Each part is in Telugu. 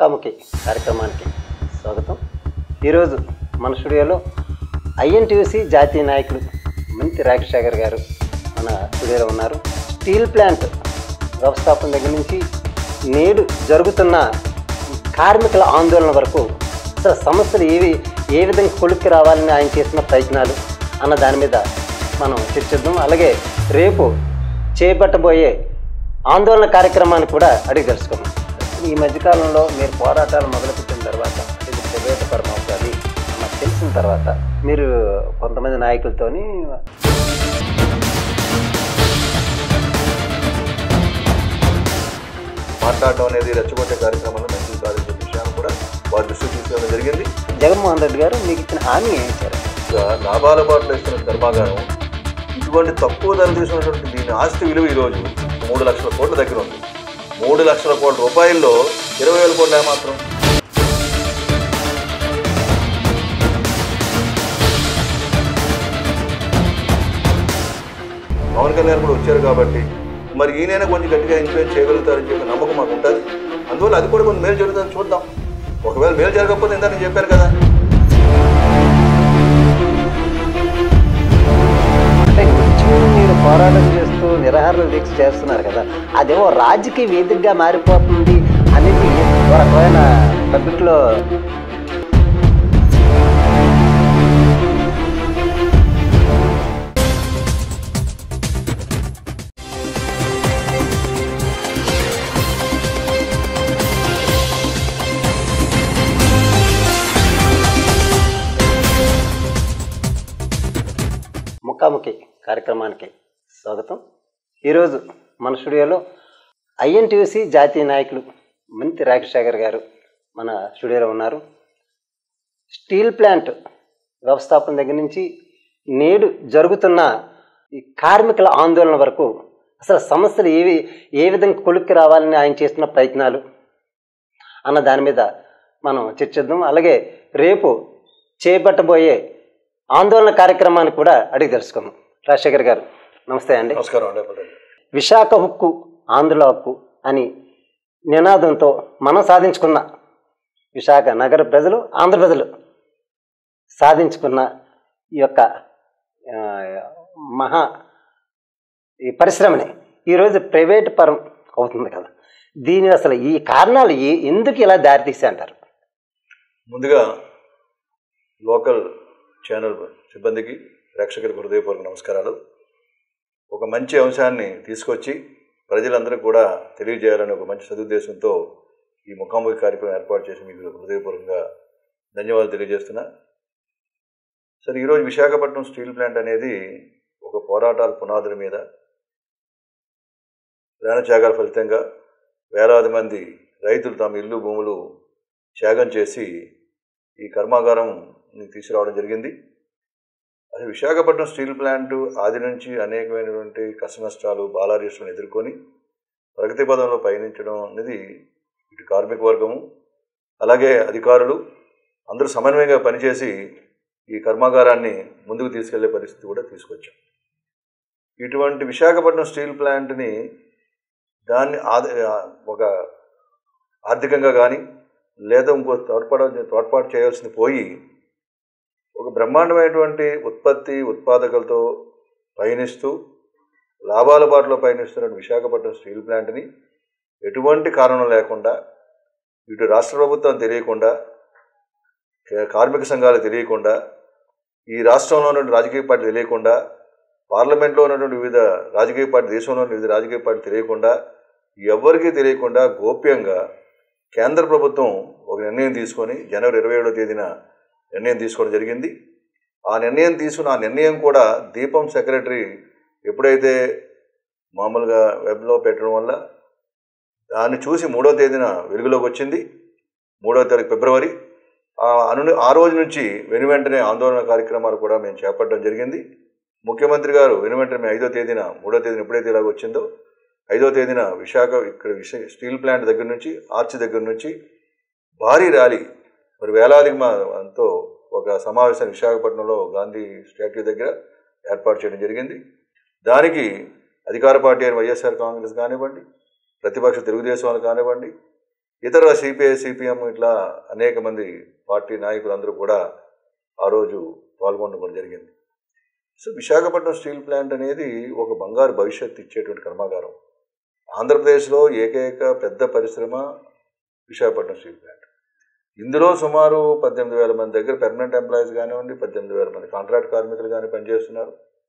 ముఖాముఖి కార్యక్రమానికి స్వాగతం ఈరోజు మన స్టూడియోలో ఐఎన్టీయూసీ జాతీయ నాయకులు మంతి రాజశేఖర్ గారు మన స్టూడియోలో ఉన్నారు స్టీల్ ప్లాంట్ వ్యవస్థాపన దగ్గర నుంచి నేడు జరుగుతున్న ఈ కార్మికుల ఆందోళన వరకు అసలు సమస్యలు ఏవి ఏ విధంగా కొలుక్కి రావాలని ఆయన చేసిన ప్రయత్నాలు అన్న దాని మీద మనం చర్చిద్దాం అలాగే రేపు చేపట్టబోయే ఆందోళన కార్యక్రమాన్ని కూడా అడిగి తెలుసుకున్నాం ఈ మధ్యకాలంలో మీరు పోరాటాలు మొదలుపెట్టిన తర్వాత ఇది ప్రైవేట్ పరమవుతుంది మాకు తెలిసిన తర్వాత మీరు కొంతమంది నాయకులతోని మాట్లాడటం అనేది రెచ్చగొట్టే కార్యక్రమంలో మంచి సాధించే విషయాన్ని కూడా వారి దృష్టికి తీసుకెళ్ళడం జరిగింది జగన్మోహన్ రెడ్డి గారు మీకు ఇచ్చిన హామీ ఏమి ఇచ్చారు ఇంకా లాభాల బాటలో ఇస్తున్న కర్మాగారం ఇటువంటి తక్కువ ధర తీసుకున్నటువంటి దీని ఆస్తి విలువ ఈరోజు మూడు లక్షల కోట్ల దగ్గర ఉంది మూడు లక్షల కోట్ల రూపాయల్లో ఇరవై వేల కోట్ల మాత్రం పవన్ కళ్యాణ్ కూడా వచ్చారు కాబట్టి మరి ఈయనైనా కొంచెం గట్టిగా ఇన్ఫ్లుయెన్స్ చేయగలుగుతారని చెప్పి నమ్మకం మాకు ఉంటుంది అందువల్ల అది కూడా కొంచెం మేలు జరుగుతుందని చూద్దాం ఒకవేళ మేలు జరగకపోతే ఇందా నేను చెప్పాను కదా అంటే కొంచెం మీరు పోరాటం చేస్తూ నిరాహార దీక్ష చేస్తున్నారు కదా అదేమో రాజకీయ వేదికగా మారిపోతుంది అనేది ఒక రకమైన పబ్లిక్లో ముఖాముఖి కార్యక్రమానికి స్వాగతం ఈరోజు మన స్టూడియోలో ఐఎన్టీయూసీ జాతీయ నాయకులు మంతి రాజశేఖర్ గారు మన స్టూడియోలో ఉన్నారు స్టీల్ ప్లాంట్ వ్యవస్థాపన దగ్గర నుంచి నేడు జరుగుతున్న ఈ కార్మికుల ఆందోళన వరకు అసలు సమస్యలు ఏవి ఏ విధంగా కొలుక్కి రావాలని ఆయన చేస్తున్న ప్రయత్నాలు అన్న దాని మీద మనం చర్చిద్దాం అలాగే రేపు చేపట్టబోయే ఆందోళన కార్యక్రమాన్ని కూడా అడిగి తెలుసుకుందాం రాజశేఖర్ గారు నమస్తే అండి నమస్కారం అండి పటేల్. విశాఖ హక్కు ఆంధ్రుల హక్కు అని నినాదంతో మనం సాధించుకున్న విశాఖ నగర ప్రజలు ఆంధ్ర ప్రజలు సాధించుకున్న ఈ యొక్క ఆ, మహా ఈ పరిశ్రమని ఈరోజు ప్రైవేట్ పరం అవుతుంది కదా దీని అసలు ఈ కారణాలు ఏ ఎందుకు ఇలా దారితీసే అంటారు ముందుగా లోకల్ ఛానల్ సిబ్బందికి ప్రేక్షకులకు హృదయపూర్వక నమస్కారాలు ఒక మంచి అంశాన్ని తీసుకొచ్చి ప్రజలందరూ కూడా తెలియజేయాలని ఒక మంచి సదుద్దేశంతో ఈ ముఖాముఖి కార్యక్రమం ఏర్పాటు చేసి మీకు హృదయపూర్వకంగా ధన్యవాదాలు తెలియజేస్తున్నా సరే ఈరోజు విశాఖపట్నం స్టీల్ ప్లాంట్ అనేది ఒక పోరాటాల పునాదుల మీద త్యాగాల ఫలితంగా వేలాది మంది రైతులు తమ ఇల్లు భూములు త్యాగం చేసి ఈ కర్మాగారం తీసుకురావడం జరిగింది అది విశాఖపట్నం స్టీల్ ప్లాంట్ ఆది నుంచి అనేకమైనటువంటి కష్ట నష్టాలు బాలారిష్టాలను ఎదుర్కొని ప్రగతి పదంలో పయనించడం అనేది ఇటు కార్మిక వర్గము అలాగే అధికారులు అందరూ సమన్వయంగా పనిచేసి ఈ కర్మాగారాన్ని ముందుకు తీసుకెళ్లే పరిస్థితి కూడా తీసుకొచ్చాం ఇటువంటి విశాఖపట్నం స్టీల్ ప్లాంట్ని దాన్ని ఆద ఒక ఆర్థికంగా కానీ లేదా ఇంకో తోడ్పాటు తోడ్పాటు చేయాల్సింది పోయి ఒక బ్రహ్మాండమైనటువంటి ఉత్పత్తి ఉత్పాదకులతో పయనిస్తూ లాభాల బాటలో పయనిస్తున్న విశాఖపట్నం స్టీల్ ప్లాంట్ని ఎటువంటి కారణం లేకుండా ఇటు రాష్ట్ర ప్రభుత్వం తెలియకుండా కే- కార్మిక సంఘాలు తెలియకుండా ఈ రాష్ట్రంలో ఉన్నటువంటి రాజకీయ పార్టీ తెలియకుండా పార్లమెంట్లో ఉన్నటువంటి వివిధ రాజకీయ పార్టీ దేశంలో ఉన్న వివిధ రాజకీయ పార్టీ తెలియకుండా ఎవరికీ తెలియకుండా గోప్యంగా కేంద్ర ప్రభుత్వం ఒక నిర్ణయం తీసుకొని జనవరి ఇరవై ఏడవ తేదీన నిర్ణయం తీసుకోవడం జరిగింది ఆ నిర్ణయం తీసుకున్న ఆ నిర్ణయం కూడా దీపం సెక్రటరీ ఎప్పుడైతే మామూలుగా వెబ్లో పెట్టడం వల్ల దాన్ని చూసి మూడో తేదీన వెలుగులోకి వచ్చింది మూడో తారీఖు ఫిబ్రవరి ఆ అను ఆ రోజు నుంచి వెను వెంటనే ఆందోళన కార్యక్రమాలు కూడా మేము చేపట్టడం జరిగింది ముఖ్యమంత్రి గారు వెను వెంటనే మేము ఐదో తేదీన మూడో తేదీన ఎప్పుడైతే ఇలాగ వచ్చిందో ఐదో తేదీన విశాఖ ఇక్కడ విశ స్టీల్ ప్లాంట్ దగ్గర నుంచి ఆర్చి దగ్గర నుంచి భారీ ర్యాలీ మరి వేలాది ఎంతో ఒక సమావేశం విశాఖపట్నంలో గాంధీ స్టాట్యూ దగ్గర ఏర్పాటు చేయడం జరిగింది దానికి అధికార పార్టీ అయిన వైఎస్ఆర్ కాంగ్రెస్ కానివ్వండి ప్రతిపక్ష తెలుగుదేశం వాళ్ళు కానివ్వండి ఇతర సిపిఐ సిపిఎం ఇట్లా అనేక మంది పార్టీ నాయకులు అందరూ కూడా ఆ రోజు పాల్గొనడం కూడా జరిగింది సో విశాఖపట్నం స్టీల్ ప్లాంట్ అనేది ఒక బంగారు భవిష్యత్తు ఇచ్చేటువంటి కర్మాగారం ఆంధ్రప్రదేశ్లో ఏకైక పెద్ద పరిశ్రమ విశాఖపట్నం స్టీల్ ప్లాంట్ ఇందులో సుమారు పద్దెనిమిది వేల మంది దగ్గర పెర్మనెంట్ ఎంప్లాయీస్ కానివ్వండి పద్దెనిమిది వేల మంది కాంట్రాక్ట్ కార్మికులు కానీ పనిచేస్తున్నారు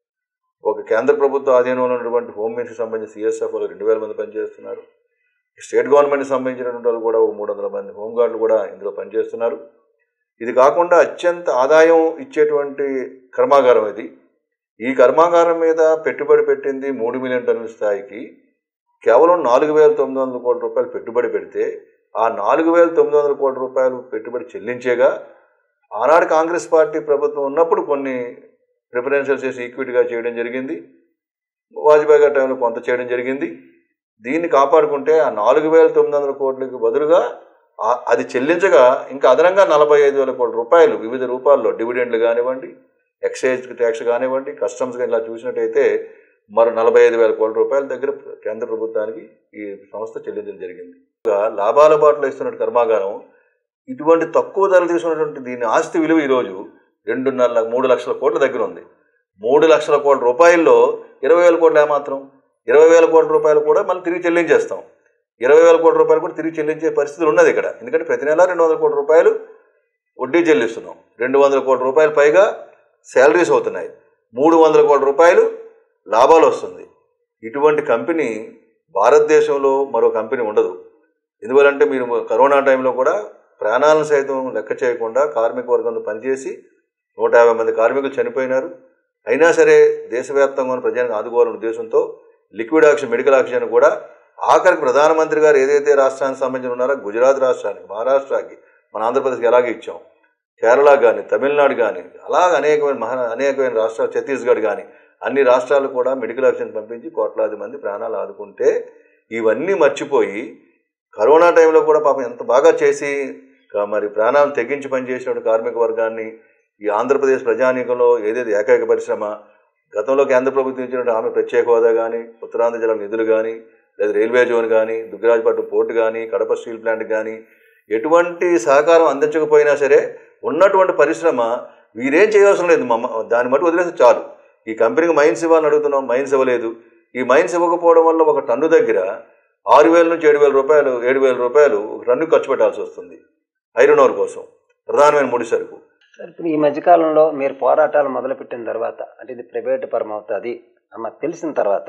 ఒక కేంద్ర ప్రభుత్వ ఆధీనంలో ఉన్నటువంటి హోమ్ మినిస్ట్రీ సంబంధించి సిఎస్ఎఫ్ వాళ్ళు రెండు వేల మంది పనిచేస్తున్నారు స్టేట్ గవర్నమెంట్కి సంబంధించినటువంటి వాళ్ళు కూడా మూడు వందల మంది హోంగార్డులు కూడా ఇందులో పనిచేస్తున్నారు ఇది కాకుండా అత్యంత ఆదాయం ఇచ్చేటువంటి కర్మాగారం ఇది ఈ కర్మాగారం మీద పెట్టుబడి పెట్టింది మూడు మిలియన్ టన్నుల స్థాయికి కేవలం నాలుగు వేల తొమ్మిది వందల కోట్ల రూపాయలు పెట్టుబడి పెడితే ఆ నాలుగు వేల తొమ్మిది వందల కోట్ల రూపాయలు పెట్టుబడి చెల్లించేగా ఆనాడు కాంగ్రెస్ పార్టీ ప్రభుత్వం ఉన్నప్పుడు కొన్ని ప్రిఫరెన్షియల్స్ చేసి ఈక్విటీగా చేయడం జరిగింది వాజ్పేయి గారి టైంలో కొంత చేయడం జరిగింది దీన్ని కాపాడుకుంటే ఆ నాలుగు వేల తొమ్మిది వందల కోట్లకి బదులుగా ఆ- అది చెల్లించగా ఇంకా అదనంగా నలభై ఐదు వేల కోట్ల రూపాయలు వివిధ రూపాల్లో డివిడెండ్లు కానివ్వండి ఎక్సైజ్ ట్యాక్స్ కానివ్వండి కస్టమ్స్ ఇలా చూసినట్టయితే మరో నలభై ఐదు వేల కోట్ల రూపాయల దగ్గర కేంద్ర ప్రభుత్వానికి ఈ సంస్థ చెల్లించడం జరిగింది ఇంకా లాభాల బాటలో ఇస్తున్న కర్మాగారం ఇటువంటి తక్కువ ధరలు తీసుకున్నటువంటి దీని ఆస్తి విలువ ఈరోజు రెండున్నర ల- మూడు లక్షల కోట్ల దగ్గర ఉంది మూడు లక్షల కోట్ల రూపాయల్లో ఇరవై వేల కోట్లు ఏమాత్రం ఇరవై వేల కోట్ల రూపాయలు కూడా మళ్ళీ తిరిగి చెల్లించేస్తాం ఇరవై వేల కోట్ల రూపాయలు కూడా తిరిగి చెల్లించే పరిస్థితి ఉన్నది ఇక్కడ ఎందుకంటే ప్రతి నెల రెండు వందల కోట్ల రూపాయలు వడ్డీ చెల్లిస్తున్నాం రెండు వందల కోట్ల రూపాయలు పైగా శాలరీస్ అవుతున్నాయి మూడు వందల కోట్ల రూపాయలు లాభాలు వస్తుంది ఇటువంటి కంపెనీ భారతదేశంలో మరో కంపెనీ ఉండదు ఎందువలంటే మీరు కరోనా టైంలో కూడా ప్రాణాలను సైతం లెక్క చేయకుండా కార్మిక వర్గంలో పనిచేసి నూట యాభై మంది కార్మికులు చనిపోయినారు అయినా సరే దేశవ్యాప్తంగా ఉన్న ప్రజలను ఆదుకోవాలనే ఉద్దేశంతో లిక్విడ్ ఆక్సిజన్ మెడికల్ ఆక్సిజన్ కూడా ఆఖరికి ప్రధానమంత్రి గారు ఏదైతే రాష్ట్రానికి సంబంధించి ఉన్నారో గుజరాత్ రాష్ట్రానికి మహారాష్ట్రకి మన ఆంధ్రప్రదేశ్కి ఎలాగే ఇచ్చాం కేరళ కానీ తమిళనాడు కానీ అలాగ అనేకమైన మహా అనేకమైన రాష్ట్రాలు ఛత్తీస్గఢ్ కానీ అన్ని రాష్ట్రాలు కూడా మెడికల్ ఆక్సిజన్ పంపించి కోట్లాది మంది ప్రాణాలు ఆదుకుంటే ఇవన్నీ మర్చిపోయి కరోనా టైంలో కూడా పాపం ఎంత బాగా చేసి క- మరి ప్రాణాలు తెగించి పనిచేసినటువంటి కార్మిక వర్గాన్ని ఈ ఆంధ్రప్రదేశ్ ప్రజానీకంలో ఏదైతే ఏకైక పరిశ్రమ గతంలో కేంద్ర ప్రభుత్వం ఇచ్చినట్టు ఆమె ప్రత్యేక హోదా కానీ ఉత్తరాంధ్ర జిల్లా నిధులు కానీ లేదా రైల్వే జోన్ కానీ దుగ్గరాజపట్నం పోర్టు కానీ కడప స్టీల్ ప్లాంట్ కానీ ఎటువంటి సహకారం అందించకపోయినా సరే ఉన్నటువంటి పరిశ్రమ వీరేం చేయవలసిన లేదు మమ్మ దాన్ని మటు వదిలేస్తే చాలు ఈ కంపెనీకి మైన్స్ ఇవ్వాలని అడుగుతున్నాం మైన్స్ ఇవ్వలేదు ఈ మైన్స్ ఇవ్వకపోవడం వల్ల ఒక టన్ను దగ్గర ఆరు వేల నుంచి ఏడు వేల రూపాయలు ఏడు వేల రూపాయలు ఒక టన్ను ఖర్చు పెట్టాల్సి వస్తుంది ఐరన్ ఓర్ కోసం ప్రధానమైన ముడి సరుకు సార్ ఇప్పుడు ఈ మధ్యకాలంలో మీరు పోరాటాలు మొదలుపెట్టిన తర్వాత అంటే ఇది ప్రైవేట్ పరం అవుతుంది అన్న తెలిసిన తర్వాత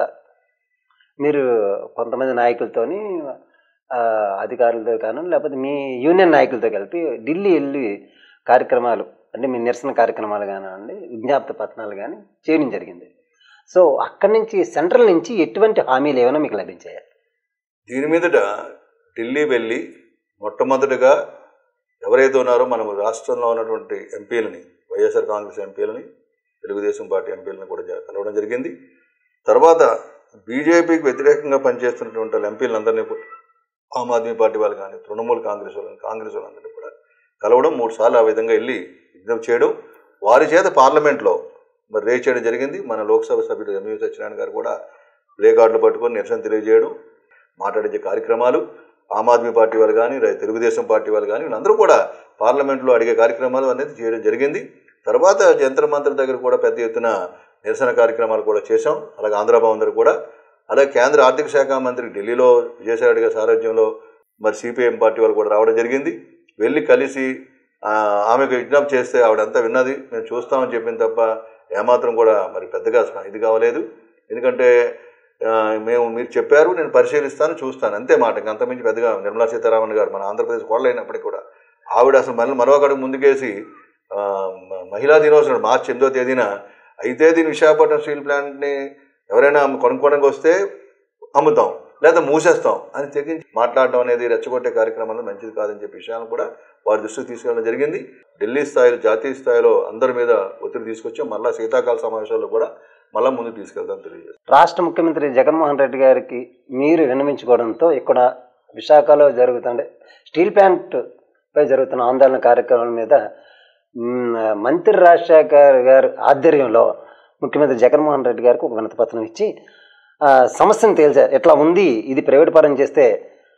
మీరు కొంతమంది నాయకులతోని ఆ, అధికారులతో కాను లేకపోతే మీ యూనియన్ నాయకులతో కలిపి ఢిల్లీ వెళ్ళి కార్యక్రమాలు అంటే మీ నిరసన కార్యక్రమాలు కానివ్వండి విజ్ఞాప్తి పత్రాలు కానీ చేయడం జరిగింది సో అక్కడి నుంచి సెంట్రల్ నుంచి ఎటువంటి హామీలు ఏమైనా మీకు లభించాయి దీని మీదట ఢిల్లీ వెళ్ళి మొట్టమొదటిగా ఎవరైతే ఉన్నారో మనం రాష్ట్రంలో ఉన్నటువంటి ఎంపీలని వైఎస్ఆర్ కాంగ్రెస్ ఎంపీలని తెలుగుదేశం పార్టీ ఎంపీలను కూడా జ- కలవడం జరిగింది తర్వాత బీజేపీకి వ్యతిరేకంగా పనిచేస్తున్నటువంటి వాళ్ళ ఎంపీలందరినీ కూడా ఆమ్ ఆద్మీ పార్టీ వాళ్ళు కానీ తృణమూల్ కాంగ్రెస్ వాళ్ళని కాంగ్రెస్ వాళ్ళందరినీ కూడా కలవడం మూడు సార్లు ఆ విధంగా వెళ్ళి విజ్ఞప్తి చేయడం వారి చేత పార్లమెంట్లో మరి రేజ్ చేయడం జరిగింది మన లోక్సభ సభ్యుడు ఎంయూ సత్యనారాయణ గారు కూడా ప్లే కార్డులు పట్టుకొని నిరసన తెలియజేయడం మాట్లాడించే కార్యక్రమాలు ఆమ్ ఆద్మీ పార్టీ వాళ్ళు కానీ రై- తెలుగుదేశం పార్టీ వాళ్ళు కానీ వీళ్ళందరూ కూడా పార్లమెంట్లో అడిగే కార్యక్రమాలు అనేది చేయడం జరిగింది తర్వాత జంతర్ మంత్రి దగ్గర కూడా పెద్ద ఎత్తున నిరసన కార్యక్రమాలు కూడా చేశాం అలాగే ఆంధ్ర భవన్ దగ్గర కూడా అలాగే కేంద్ర ఆర్థిక శాఖ మంత్రి ఢిల్లీలో విజయసాయి గారి సారథ్యంలో మరి సిపిఎం పార్టీ వాళ్ళు కూడా రావడం జరిగింది వెళ్ళి కలిసి ఆ, ఆమెకు విజ్ఞప్తి చేస్తే ఆవిడంతా విన్నది మేము చూస్తామని చెప్పింది తప్ప ఏమాత్రం కూడా మరి పెద్దగా అసలు ఇది కావలేదు ఎందుకంటే ఆ, మేము మీరు చెప్పారు నేను పరిశీలిస్తాను చూస్తాను అంతే మాట ఇంక అంతమించి పెద్దగా నిర్మలా సీతారామన్ గారు మన ఆంధ్రప్రదేశ్ కోడలైనప్పటికీ కూడా ఆవిడ అసలు మళ్ళీ మరొక అడుగు ముందుకేసి ఆ, మ- మహిళా దినోత్సవం మార్చి ఎనిమిదో తేదీన అయితే దీని విశాఖపట్నం స్టీల్ ప్లాంట్ని ఎవరైనా కొనుక్కోవడానికి వస్తే అమ్ముతాం లేదా మూసేస్తాం అని తెగించి మాట్లాడడం అనేది రెచ్చగొట్టే కార్యక్రమాలు మంచిది కాదని చెప్పే విషయాలను కూడా వారి దృష్టికి తీసుకెళ్ళడం జరిగింది ఢిల్లీ స్థాయిలో జాతీయ స్థాయిలో అందరి మీద ఒత్తిడి తీసుకొచ్చాం మళ్ళీ శీతాకాల సమావేశాల్లో కూడా మళ్ళీ ముందుకు తీసుకెళ్తాం తెలియజేస్తాం రాష్ట్ర ముఖ్యమంత్రి జగన్మోహన్ రెడ్డి గారికి మీరు విన్నవించుకోవడంతో ఇక్కడ విశాఖలో జరుగుతుండే స్టీల్ ప్లాంట్ పై జరుగుతున్న ఆందోళన కార్యక్రమం మీద మ్, మంత్రి రాజశేఖర్ గారి ఆధ్వర్యంలో ముఖ్యమంత్రి జగన్మోహన్ రెడ్డి గారికి ఒక వినతిపత్రం ఇచ్చి ఆ, సమస్యను తేల్చారు ఎట్లా ఉంది ఇది ప్రైవేట్ పరం చేస్తే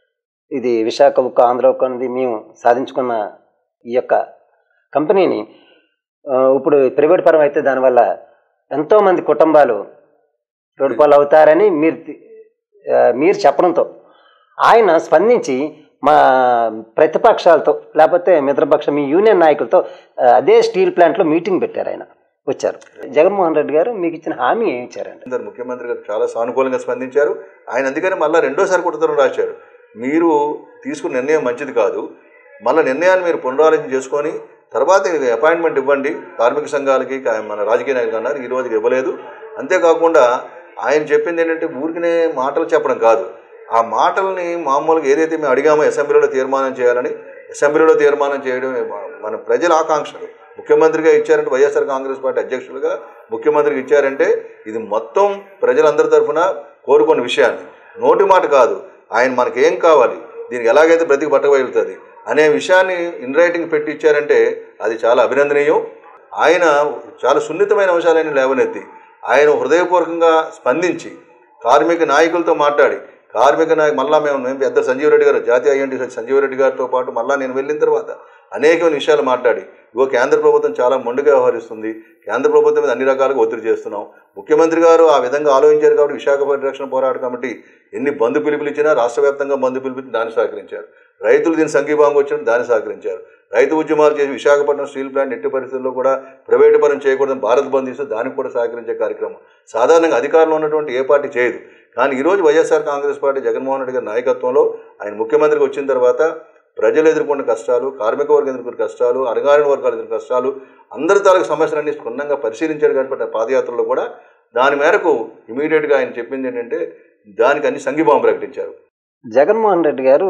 ఇది విశాఖ ఉక్కు ఆంధ్ర ఉక్కు అనేది మేము సాధించుకున్న ఈ యొక్క కంపెనీని ఆ, ఇప్పుడు ప్రైవేట్ పరం అయితే దానివల్ల ఎంతోమంది కుటుంబాలు రోడ్డుపాలు అవుతారని మీరు తి- ఆ, మీరు చెప్పడంతో ఆయన స్పందించి మా ప్రతిపక్షాలతో లేకపోతే మిత్రపక్ష మీ యూనియన్ నాయకులతో ఆ, అదే స్టీల్ ప్లాంట్లో మీటింగ్ పెట్టారు ఆయన వచ్చారు జగన్మోహన్ రెడ్డి గారు మీకు ఇచ్చిన హామీ ఏమి ఇచ్చారండి అందరు ముఖ్యమంత్రి గారు చాలా సానుకూలంగా స్పందించారు ఆయన అందుకని మళ్ళీ రెండోసారి కుటుంబం రాశారు మీరు తీసుకున్న నిర్ణయం మంచిది కాదు మళ్ళీ నిర్ణయాన్ని మీరు పునరాలోచన చేసుకొని తర్వాత ఇది అపాయింట్మెంట్ ఇవ్వండి కార్మిక సంఘాలకి కా- మన రాజకీయ నాయకులు అన్నారు ఈ రోజుకి ఇవ్వలేదు అంతేకాకుండా ఆయన చెప్పింది ఏంటంటే ఊరికనే మాటలు చెప్పడం కాదు ఆ మాటల్ని మామూలుగా ఏదైతే మేము అడిగామో అసెంబ్లీలో తీర్మానం చేయాలని అసెంబ్లీలో తీర్మానం చేయడం మన- మన ప్రజల ఆకాంక్షలు ముఖ్యమంత్రిగా ఇచ్చారంటే వైఎస్ఆర్ కాంగ్రెస్ పార్టీ అధ్యక్షులుగా ముఖ్యమంత్రికి ఇచ్చారంటే ఇది మొత్తం ప్రజలందరి తరఫున కోరుకున్న విషయాన్ని నోటి మాట కాదు ఆయన మనకి ఏం కావాలి దీనికి ఎలాగైతే బ్రతికి పట్టగలుగుతుంది అనే విషయాన్ని ఇన్ రైటింగ్ పెట్టి ఇచ్చారంటే అది చాలా అభినందనీయం ఆయన చాలా సున్నితమైన అంశాలను లేవనెత్తి ఆయన హృదయపూర్వకంగా స్పందించి కార్మిక నాయకులతో మాట్లాడి కార్మిక నాయకు మళ్ళా మేము మేము పెద్ద సంజీవ్ రెడ్డి గారు జాతీయ ఐఎన్టీ సంజీవ్ రెడ్డి గారితో పాటు మళ్ళా నేను వెళ్ళిన తర్వాత అనేక విషయాలు మాట్లాడి ఇగో కేంద్ర ప్రభుత్వం చాలా మొండిగా వ్యవహరిస్తుంది కేంద్ర ప్రభుత్వం మీద అన్ని రకాలుగా ఒత్తిడి చేస్తున్నాం ముఖ్యమంత్రి గారు ఆ విధంగా ఆలోచించారు కాబట్టి విశాఖ పరిరక్షణ పోరాట కమిటీ ఎన్ని బంధు పిలుపులు ఇచ్చినా రాష్ట్ర వ్యాప్తంగా బంధు పిలుపు దాన్ని సహకరించారు రైతులు దీని సంఘీభావం వచ్చిన దాన్ని సహకరించారు రైతు ఉద్యమాలు చేసి విశాఖపట్నం స్టీల్ ప్లాంట్ ఎట్టి పరిస్థితుల్లో కూడా ప్రైవేటు పరం చేయకూడదని భారత్ బంద్ ఇస్తూ దానికి కూడా సహకరించే కార్యక్రమం సాధారణంగా అధికారంలో ఉన్నటువంటి ఏ పార్టీ చేయదు కానీ ఈరోజు వైఎస్ఆర్ కాంగ్రెస్ పార్టీ జగన్మోహన్ రెడ్డి గారి నాయకత్వంలో ఆయన ముఖ్యమంత్రికి వచ్చిన తర్వాత ప్రజలు ఎదుర్కొన్న కష్టాలు కార్మిక వర్గం ఎదుర్కొన్న కష్టాలు అణగారిన వర్గాలు ఎదుర్కొన్న కష్టాలు అందరి తాలూకు సమస్యలన్నీ క్షుణ్ణంగా పరిశీలించాడు కాబట్టి పాదయాత్రలో కూడా దాని మేరకు ఇమీడియట్గా ఆయన చెప్పింది ఏంటంటే దానికి అన్ని సంఘీభావం ప్రకటించారు జగన్మోహన్ రెడ్డి గారు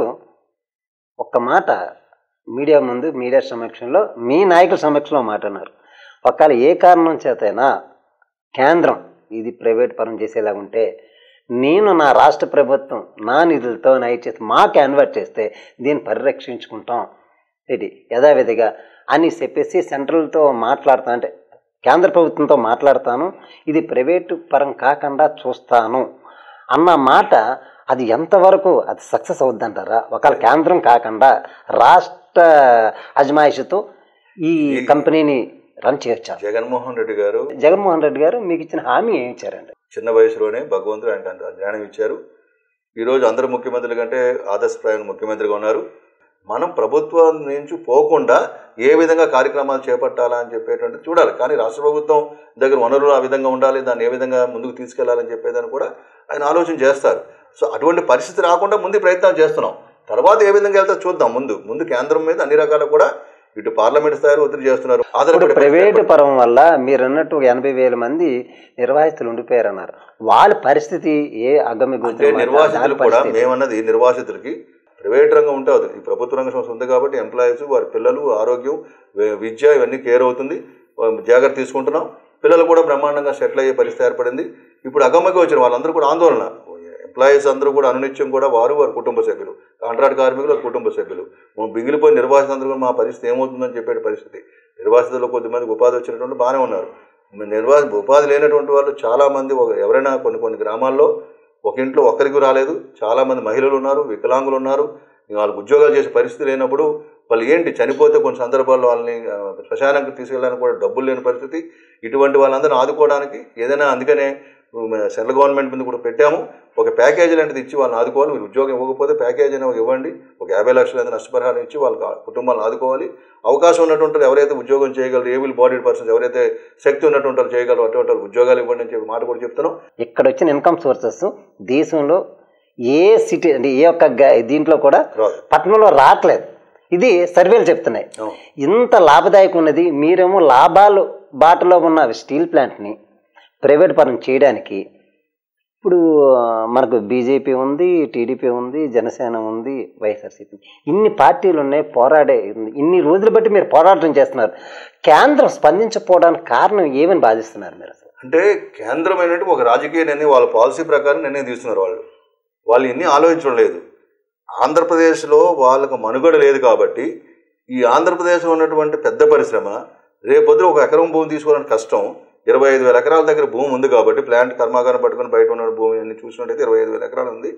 ఒక్క మాట మీడియా ముందు మీడియా సమక్షంలో మీ నాయకుల సమక్షంలో మాట అన్నారు ఒకవేళ ఏ కారణం చేతైనా కేంద్రం ఇది ప్రైవేట్ పరం చేసేలా ఉంటే నేను నా రాష్ట్ర ప్రభుత్వం నా నిధులతో నైట్ చేసి మాకు కన్వర్ట్ చేస్తే దీన్ని పరిరక్షించుకుంటాం ఇది యథావిధిగా అని చెప్పేసి సెంట్రల్తో మాట్లాడతా అంటే కేంద్ర ప్రభుత్వంతో మాట్లాడతాను ఇది ప్రైవేటు పరం కాకుండా చూస్తాను అన్న మాట అది ఎంతవరకు అది సక్సెస్ అవుద్దంటారా ఒకవేళ కేంద్రం కాకుండా రాష్ట్ర అజమాయిషితో ఈ కంపెనీని రన్ చేయొచ్చా జగన్మోహన్ రెడ్డి గారు జగన్మోహన్ రెడ్డి గారు మీకు ఇచ్చిన హామీ ఏమి ఇచ్చారండి చిన్న వయసులోనే భగవంతుడు ఆయనకు అంత జ్ఞానం ఇచ్చారు ఈరోజు అందరు ముఖ్యమంత్రుల కంటే ఆదర్శప్రాయం ముఖ్యమంత్రిగా ఉన్నారు మనం ప్రభుత్వం నుంచి పోకుండా ఏ విధంగా కార్యక్రమాలు చేపట్టాలా అని చెప్పేటువంటి చూడాలి కానీ రాష్ట్ర ప్రభుత్వం దగ్గర వనరులు ఆ విధంగా ఉండాలి దాన్ని ఏ విధంగా ముందుకు తీసుకెళ్లాలని చెప్పేదాన్ని కూడా ఆయన ఆలోచన చేస్తారు సో అటువంటి పరిస్థితి రాకుండా ముందు ప్రయత్నం చేస్తున్నాం తర్వాత ఏ విధంగా వెళ్తే చూద్దాం ముందు ముందు కేంద్రం మీద అన్ని రకాల కూడా ఇటు పార్లమెంట్ స్థాయిలో ఒత్తిడి చేస్తున్నారు ఇప్పుడు ఆధారపడి ప్రైవేటు పరం వల్ల మీరు అన్నట్టు ఒక ఎనభై వేల మంది నిర్వాహితులు ఉండిపోయారన్నారు వాళ్ళ పరిస్థితి ఏ అగమ్య అంటే గోచరం నిర్వాసితులు దాని కూడా పరిస్థితి మేమన్నది నిర్వాసితులకి ప్రైవేట్ రంగం ఉంటుంది ఈ ప్రభుత్వ రంగ సంస్థ ఉంది కాబట్టి ఎంప్లాయీస్ వారి పిల్లలు ఆరోగ్యం వి- విద్య ఇవన్నీ కేర్ అవుతుంది వా- జాగ్రత్త తీసుకుంటున్నాం పిల్లలు కూడా బ్రహ్మాండంగా సెటిల్ అయ్యే పరిస్థితి ఏర్పడింది ఇప్పుడు అగమ్మకి వచ్చిన వాళ్ళందరూ కూడా ఆందోళన ఎంప్లాయీస్ అందరూ కూడా అనునిత్యం కూడా వారు వారి కుటుంబ సభ్యులు కాంట్రాక్ట్ కార్మికులు వారి కుటుంబ సభ్యులు మనం బిగిలిపోయిన నిర్వాసిత అందరూ కూడా మా పరిస్థితి ఏమవుతుందని చెప్పే పరిస్థితి నిర్వాసితుల్లో కొద్దిమందికి ఉపాధి వచ్చినటువంటి బాగానే ఉన్నారు నిర్వా ఉపాధి లేనటువంటి వాళ్ళు చాలామంది ఒక ఎవరైనా కొన్ని కొన్ని గ్రామాల్లో ఒక ఇంట్లో ఒక్కరికి రాలేదు చాలామంది మహిళలు ఉన్నారు వికలాంగులు ఉన్నారు ఇంక వాళ్ళకి ఉద్యోగాలు చేసే పరిస్థితి లేనప్పుడు వాళ్ళు ఏంటి చనిపోతే కొన్ని సందర్భాల్లో వాళ్ళని ఆ, శ్మశానానికి తీసుకెళ్ళడానికి కూడా డబ్బులు లేని పరిస్థితి ఇటువంటి వాళ్ళందరినీ ఆదుకోవడానికి ఏదైనా అందుకనే ఉమ్, సెంట్రల్ గవర్నమెంట్ మీద కూడా పెట్టాము ఒక ప్యాకేజీ లాంటిది ఇచ్చి వాళ్ళని ఆదుకోవాలి మీరు ఉద్యోగం ఇవ్వకపోతే ప్యాకేజీ అయినా ఇవ్వండి ఒక యాభై లక్షల అయినా నష్టపరిహారం ఇచ్చి వాళ్ళ కుటుంబాలను ఆదుకోవాలి అవకాశం ఉన్నటువంటి వాళ్ళు ఎవరైతే ఉద్యోగం చేయగలరు ఏబుల్ బాడీ పర్సన్స్ ఎవరైతే శక్తి ఉన్నటువంటి వాళ్ళు చేయగలరు అటువంటి వాళ్ళు ఉద్యోగాలు ఇవ్వండి అని చెప్పి మాట కూడా చెప్తున్నాం ఇక్కడ వచ్చిన ఇన్కమ్ సోర్సెస్ దేశంలో ఏ సిటీ అంటే ఏ ఒక్క గ- దీంట్లో కూడా రాదు పట్టణంలో రావట్లేదు ఇది సర్వేలు చెప్తున్నాయి అవును. ఇంత లాభదాయకం ఉన్నది మీరేమో లాభాలు బాటలో ఉన్న స్టీల్ ప్లాంట్ని ప్రైవేట్ పరం చేయడానికి ఇప్పుడు ఆ, మనకు బీజేపీ ఉంది టీడీపీ ఉంది జనసేన ఉంది వైఎస్ఆర్సీపీ ఇన్ని పార్టీలు ఉన్నాయి పోరాడే ఇన్ని రోజులు బట్టి మీరు పోరాటం చేస్తున్నారు కేంద్రం స్పందించకపోవడానికి కారణం ఏమని బాధిస్తున్నారు మీరు అసలు అంటే కేంద్రం ఏంటంటే ఒక రాజకీయ నిర్ణయం వాళ్ళ పాలసీ ప్రకారం నిర్ణయం తీసుకున్నారు వాళ్ళు వాళ్ళు ఇన్ని ఆలోచించడం లేదు ఆంధ్రప్రదేశ్లో వాళ్ళకు మనుగడ లేదు కాబట్టి ఈ ఆంధ్రప్రదేశ్లో ఉన్నటువంటి పెద్ద పరిశ్రమ రేపొద్దు ఒక ఎకరం భూమి తీసుకోవడానికి కష్టం ఇరవై ఐదు వేల ఎకరాల దగ్గర భూమి ఉంది కాబట్టి ప్లాంట్ కర్మాగారం పట్టుకొని బయట ఉన్న భూమి అన్ని చూసినట్టయితే ఇరవై ఐదు వేల ఎకరాలు ఉంది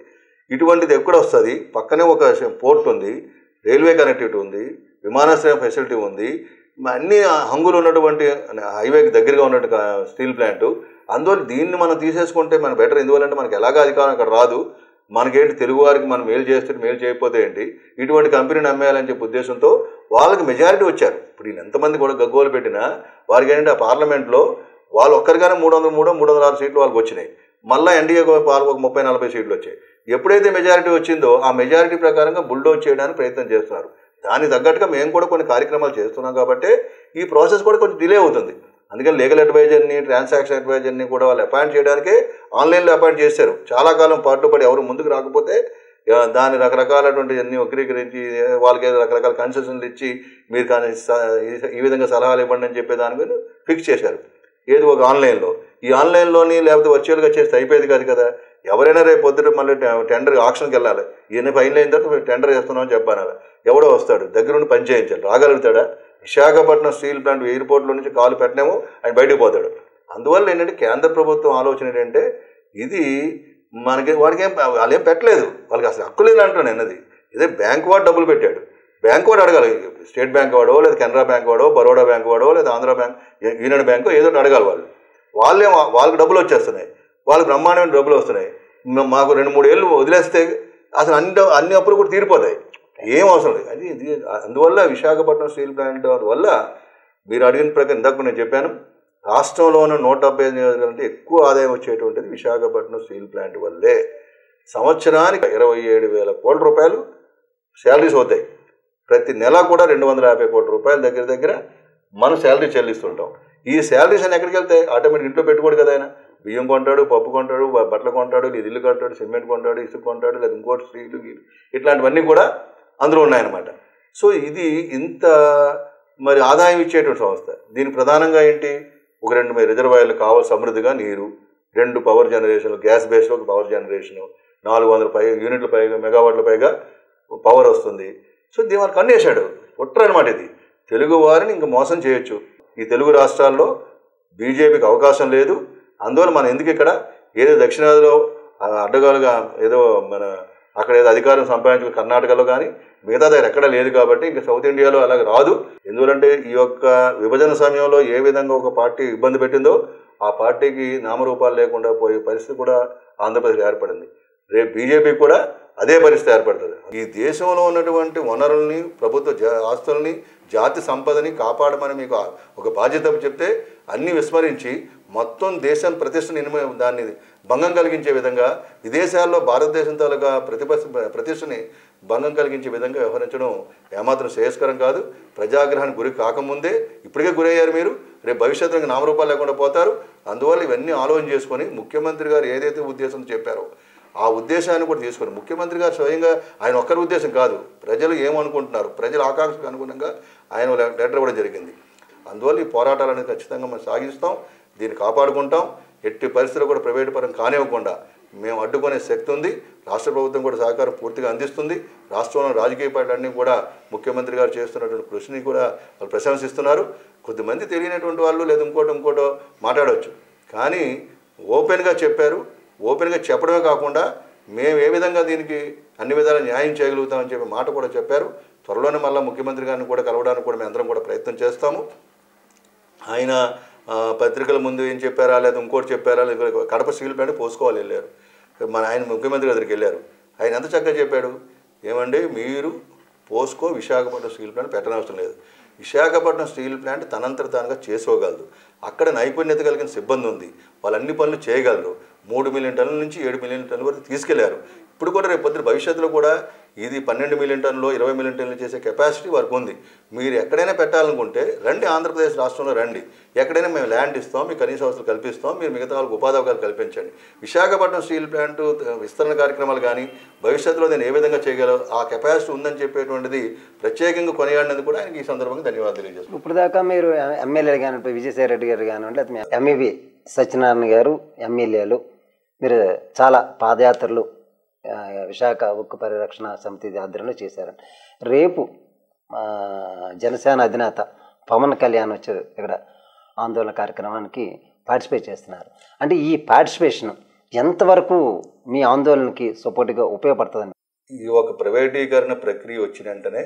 ఇటువంటిది ఎక్కడ వస్తుంది పక్కనే ఒక పోర్ట్ ఉంది రైల్వే కనెక్టివిటీ ఉంది విమానాశ్రయం ఫెసిలిటీ ఉంది మ- అన్ని హంగులు ఉన్నటువంటి హైవేకి దగ్గరగా ఉన్నట్టు స్టీల్ ప్లాంట్ అందువల్ల దీన్ని మనం తీసేసుకుంటే మన బెటర్ ఎందువల్లంటే మనకి ఎలాగ అధికారం అక్కడ రాదు మనకేంటి తెలుగు వారికి మనం మేలు చేస్తే మేలు చేయకపోతే ఏంటి ఇటువంటి కంపెనీని అమ్మేయాలని చెప్పే ఉద్దేశంతో వాళ్ళకి మెజారిటీ వచ్చారు ఇప్పుడు వీళ్ళు ఎంతమంది కూడా గగ్గోలు పెట్టినా వారికి ఏంటంటే ఆ పార్లమెంట్లో వాళ్ళు ఒక్కరిగానే మూడు వందల మూడు మూడు వందల ఆరు సీట్లు వాళ్ళకి వచ్చినాయి మళ్ళీ ఎన్డీఏ వాళ్ళకి ఒక ముప్పై నలభై సీట్లు వచ్చాయి ఎప్పుడైతే మెజారిటీ వచ్చిందో ఆ మెజారిటీ ప్రకారంగా బుల్డోజ్ చేయడానికి ప్రయత్నం చేస్తున్నారు దానికి తగ్గట్టుగా మేము కూడా కొన్ని కార్యక్రమాలు చేస్తున్నాం కాబట్టి ఈ ప్రాసెస్ కూడా కొంచెం డిలే అవుతుంది అందుకని లీగల్ అడ్వైజర్ని ట్రాన్సాక్షన్ అడ్వైజర్ని కూడా వాళ్ళు అపాయింట్ చేయడానికే ఆన్లైన్లో అపాయింట్ చేశారు చాలా కాలం పాటు పడి ఎవరు ముందుకు రాకపోతే ఆ, దాని రకరకాలటువంటి అన్ని వక్రీకరించి వాళ్ళకి ఏదో రకరకాల కన్సెషన్లు ఇచ్చి మీరు కానీ స- ఈ- ఈ విధంగా సలహాలు ఇవ్వండి అని చెప్పే దాని మీద ఫిక్స్ చేశారు ఏది ఒక ఆన్లైన్లో ఈ ఆన్లైన్లోని లేకపోతే వర్చువల్గా చేస్తే అయిపోయేది కాదు కదా ఎవరైనా రేపు పొద్దుట మళ్ళీ టె- టెండర్ ఆప్షన్కి వెళ్ళాలి ఈయన ఫైన్ అయిన తర్వాత టెండర్ చేస్తున్నాం అని చెప్పాను ఎవడో వస్తాడు దగ్గరుండి పని చేయించాలి రాగలుగుతాడా విశాఖపట్నం స్టీల్ ప్లాంట్ ఎయిర్పోర్ట్లో నుంచి కాలు పెట్టినేమో ఆయన బయటకు పోతాడు అందువల్ల ఏంటంటే కేంద్ర ప్రభుత్వం ఆలోచన ఏంటంటే ఇది మనకి వాడికి ఏం వాళ్ళు ఏం పెట్టలేదు వాళ్ళకి అసలు హక్కు లేదు అంటాను అన్నది ఇదే బ్యాంక్ వాడు డబ్బులు పెట్టాడు బ్యాంక్ వాడు అడగాలి స్టేట్ బ్యాంక్ వాడో లేదా కెనరా బ్యాంక్ వాడో బరోడా బ్యాంక్ వాడో లేదా ఆంధ్ర బ్యాంక్ యూనియన్ బ్యాంకో ఏదో ఒకటి అడగాలి వాళ్ళు వాళ్ళే వాళ్ళకి డబ్బులు వచ్చేస్తున్నాయి వాళ్ళకి బ్రహ్మాండమైన డబ్బులు వస్తున్నాయి మ- మాకు రెండు మూడు ఏళ్ళు వదిలేస్తే అసలు అన్ని డ- అన్ని అప్పులు కూడా తీరిపోతాయి ఏం అవసరం లేదు అది ఇది అందువల్ల విశాఖపట్నం స్టీల్ ప్లాంట్ వల్ల మీరు అడిగిన ప్రకారం ఇందాక నేను చెప్పాను రాష్ట్రంలోనూ నూట డెబ్బై ఐదు నియోజకవర్గాలు అంటే ఎక్కువ ఆదాయం వచ్చేటువంటిది విశాఖపట్నం స్టీల్ ప్లాంట్ వల్లే సంవత్సరానికి ఇరవై ఏడు వేల కోట్ల రూపాయలు శాలరీస్ అవుతాయి ప్రతి నెల కూడా రెండు వందల యాభై కోట్ల రూపాయల దగ్గర దగ్గర మనం శాలరీ చెల్లిస్తుంటాం ఈ శాలరీస్ అని ఎక్కడికి వెళ్తాయి ఆటోమేటిక్ ఇంట్లో పెట్టుకోడు కదా ఆయన బియ్యం కొంటాడు పప్పు కొంటాడు బ- బట్టలు కొంటాడు లేదా ఇల్లు కొంటాడు సిమెంట్ కొంటాడు ఇసుక కొంటాడు లేదా ఇంకోటి స్టీలు గీలు ఇట్లాంటివన్నీ కూడా అందులో ఉన్నాయన్నమాట సో ఇది ఇంత మరి ఆదాయం ఇచ్చేటువంటి సంస్థ దీని ప్రధానంగా ఏంటి ఒక రెండు మరి రిజర్వాయర్లు కావాలి సమృద్ధిగా నీరు రెండు పవర్ జనరేషన్ గ్యాస్ బేస్లో ఒక పవర్ జనరేషన్ నాలుగు వందల పై యూనిట్ల పైగా మెగావాట్ల పైగా పవర్ వస్తుంది సో దీని వాళ్ళకి కన్నేశాడు కుట్ర అనమాట ఇది తెలుగు వారిని ఇంక మోసం చేయొచ్చు ఈ తెలుగు రాష్ట్రాల్లో బీజేపీకి అవకాశం లేదు అందువల్ల మనం ఎందుకు ఇక్కడ ఏదో దక్షిణాదిలో ఆ, అడ్డగాలుగా ఏదో మన అక్కడ ఏదో అధికారం సంపాదించుకుని కర్ణాటకలో కానీ మిగతా దగ్గర ఎక్కడ లేదు కాబట్టి ఇంకా సౌత్ ఇండియాలో అలాగ రాదు ఎందువలంటే ఈ యొక్క విభజన సమయంలో ఏ విధంగా ఒక పార్టీ ఇబ్బంది పెట్టిందో ఆ పార్టీకి నామరూపాలు లేకుండా పోయే పరిస్థితి కూడా ఆంధ్రప్రదేశ్ ఏర్పడింది రేపు బీజేపీ కూడా అదే పరిస్థితి ఏర్పడుతుంది ఈ దేశంలో ఉన్నటువంటి వనరుల్ని ప్రభుత్వ జా- ఆస్తుల్ని జాతి సంపదని కాపాడమని మీకు ఆ- ఒక బాధ్యత చెప్తే అన్ని విస్మరించి మొత్తం దేశం ప్రతిష్టని ఇనుమ దాన్ని భంగం కలిగించే విధంగా విదేశాల్లో భారతదేశం తాలూకా ప్రతిప ప్రతిష్టని భంగం కలిగించే విధంగా వ్యవహరించడం ఏమాత్రం శ్రేయస్కరం కాదు ప్రజాగ్రహానికి గురి కాకముందే ఇప్పటికే గురయ్యారు మీరు రేపు భవిష్యత్తులో ఇంకా నామరూపాలు లేకుండా పోతారు అందువల్ల ఇవన్నీ ఆలోచన చేసుకొని ముఖ్యమంత్రి గారు ఏదైతే ఉద్దేశం చెప్పారో ఆ ఉద్దేశాన్ని కూడా తీసుకొని ముఖ్యమంత్రి గారు స్వయంగా ఆయన ఒక్కరి ఉద్దేశం కాదు ప్రజలు ఏమనుకుంటున్నారు ప్రజల ఆకాంక్షకు అనుగుణంగా ఆయన లె- లెటర్ ఇవ్వడం జరిగింది అందువల్ల ఈ పోరాటాలను ఖచ్చితంగా మనం సాగిస్తాం దీన్ని కాపాడుకుంటాం ఎట్టి పరిస్థితుల్లో కూడా ప్రైవేటు పరం కానివ్వకుండా మేము అడ్డుకునే శక్తి ఉంది రాష్ట్ర ప్రభుత్వం కూడా సహకారం పూర్తిగా అందిస్తుంది రాష్ట్రంలో రాజకీయ పార్టీలన్నీ కూడా ముఖ్యమంత్రి గారు చేస్తున్నటువంటి కృషిని కూడా వాళ్ళు ప్రశంసిస్తున్నారు కొద్దిమంది తెలియనటువంటి వాళ్ళు లేదా ఇంకోటి ఇంకోటో మాట్లాడవచ్చు కానీ ఓపెన్గా చెప్పారు ఓపెన్గా చెప్పడమే కాకుండా మేము ఏ విధంగా దీనికి అన్ని విధాలా న్యాయం చేయగలుగుతామని చెప్పి మాట కూడా చెప్పారు త్వరలోనే మళ్ళీ ముఖ్యమంత్రి గారిని కూడా కలవడానికి కూడా మేము అందరం కూడా ప్రయత్నం చేస్తాము ఆయన ఆ, పత్రికల ముందు ఏం చెప్పారా లేదా ఇంకోటి చెప్పారా లేదా కడప స్టీల్ ప్లాంట్ పోసుకోవాలి వెళ్ళారు మన ఆయన ముఖ్యమంత్రి దగ్గరికి వెళ్ళారు ఆయన ఎంత చక్కగా చెప్పాడు ఏమండి మీరు పోస్కో విశాఖపట్నం స్టీల్ ప్లాంట్ పెట్టనవసరం లేదు విశాఖపట్నం స్టీల్ ప్లాంట్ తనంతట తానుగా చేసుకోగలదు అక్కడ నైపుణ్యత కలిగిన సిబ్బంది ఉంది వాళ్ళు అన్ని పనులు చేయగలరు మూడు మిలియన్ టన్నుల నుంచి ఏడు మిలియన్ టన్నుల వరకు తీసుకెళ్లారు ఇప్పుడు కూడా రేపు పొద్దున భవిష్యత్తులో కూడా ఇది పన్నెండు మిలియన్ టన్నులు ఇరవై మిలియన్ టన్నులు చేసే కెపాసిటీ వరకు ఉంది మీరు ఎక్కడైనా పెట్టాలనుకుంటే రండి ఆంధ్రప్రదేశ్ రాష్ట్రంలో రండి ఎక్కడైనా మేము ల్యాండ్ ఇస్తాం మీకు కనీస అవసరాలు కల్పిస్తాం మీరు మిగతా వాళ్ళకి ఉపాధి అవకాశాలు కల్పించండి విశాఖపట్నం స్టీల్ ప్లాంట్ విస్తరణ కార్యక్రమాలు కానీ భవిష్యత్తులో నేను ఏ విధంగా చేయగలవు ఆ కెపాసిటీ ఉందని చెప్పేటువంటిది ప్రత్యేకంగా కొనియాడినందుకు కూడా ఆయనకి ఈ సందర్భంగా ధన్యవాదాలు తెలియజేస్తాను ఇప్పుడు దాకా మీరు ఎమ్మెల్యేలు కానివ్వండి విజయసాయి రెడ్డి గారు కానివ్వండి లేకపోతే ఎంఈవి సత్యనారాయణ గారు ఎమ్మెల్యేలు మీరు చాలా పాదయాత్రలు ఆ, విశాఖ ఉక్కు పరిరక్షణ సమితి ఆధ్వర్యంలో చేశారండి రేపు ఆ, జనసేన అధినేత పవన్ కళ్యాణ్ వచ్చారు ఇక్కడ ఆందోళన కార్యక్రమానికి పార్టిసిపేట్ చేస్తున్నారు అంటే ఈ పార్టిసిపేషన్ ఎంతవరకు మీ ఆందోళనకి సపోర్ట్గా ఉపయోగపడుతుందండి ఈ ఒక ప్రైవేటీకరణ ప్రక్రియ వచ్చిన వెంటనే